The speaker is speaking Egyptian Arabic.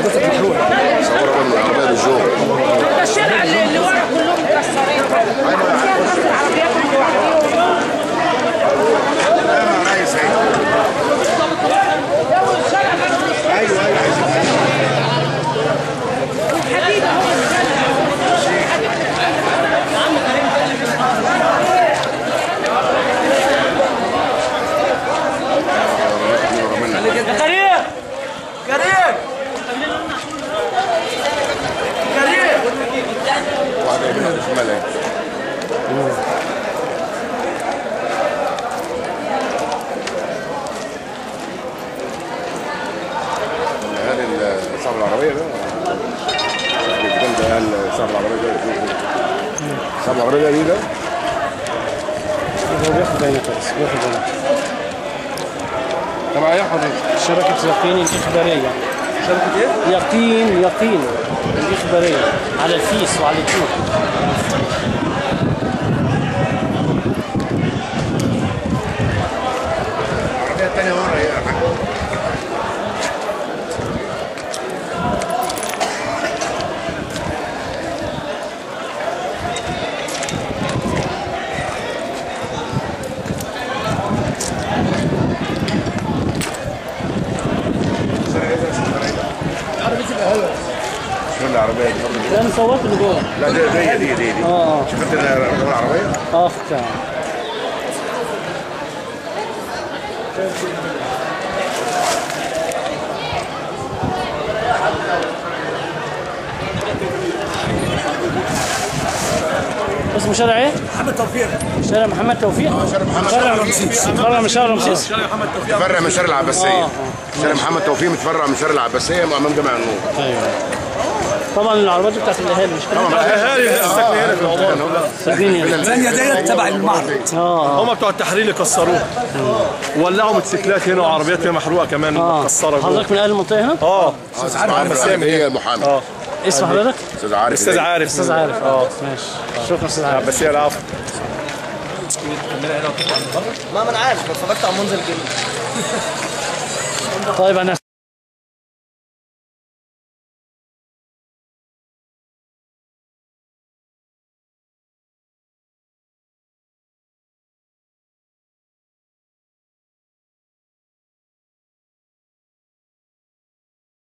حضرتك محروق صورة من العربية بالجو ده الشارع اللي اللي ورا كلهم مكسرين العربيات اللي لوحديهم رئيس ايوه ايوه الحديد اهو يا كريم كريم كريم واحدة يمين شمال اهي هذا ال- صاحب العربية ده الجدال ده قال صاحب العربية ده صاحب العربية ده مين ده؟ هو بياخد بيانات بس بياخد بيانات تبع ايه حضرتك؟ شبكة يقين الإخبارية شركة ايه؟ يقين يقين الإخبارية على الفيس وعلى اليوتيوب العربية التانية ورا هي يا حاج شو العربية دي؟ ده أنا صورت اللي جوه لا دي دي دي دي, دي. اه اه شفت رقم العربية؟ اه فهمت. اسمه شارع ايه؟ محمد توفيق شارع محمد توفيق؟ شارع محمد شارع توفيق. رمسيس فرع من شارع رمسيس شارع محمد توفيق متفرع من شارع العباسية آه، شارع محمد توفيق متفرع من شارع العباسية أمام جامع النور ايوه طبعا العربيات بتاعت الاهالي مش كده؟ اهالي ساكنين هنا في العمارة صدقني يعني. الثانية ديت تبع المعرض اه هم بتوع التحرير اللي كسروه ولعوا موتوسيكلات هنا وعربيات هنا محروقه كمان اه مكسره جوه حضرتك من اهل المنطقه هنا؟ اه استاذ محمد عارف سامي هي المحامي اه اسم حضرتك؟ استاذ عارف استاذ عارف استاذ عارف اه ماشي شكرا استاذ عارف بس هي العفو ما ما انا عارف اتفرجت على منزل كده طيب انا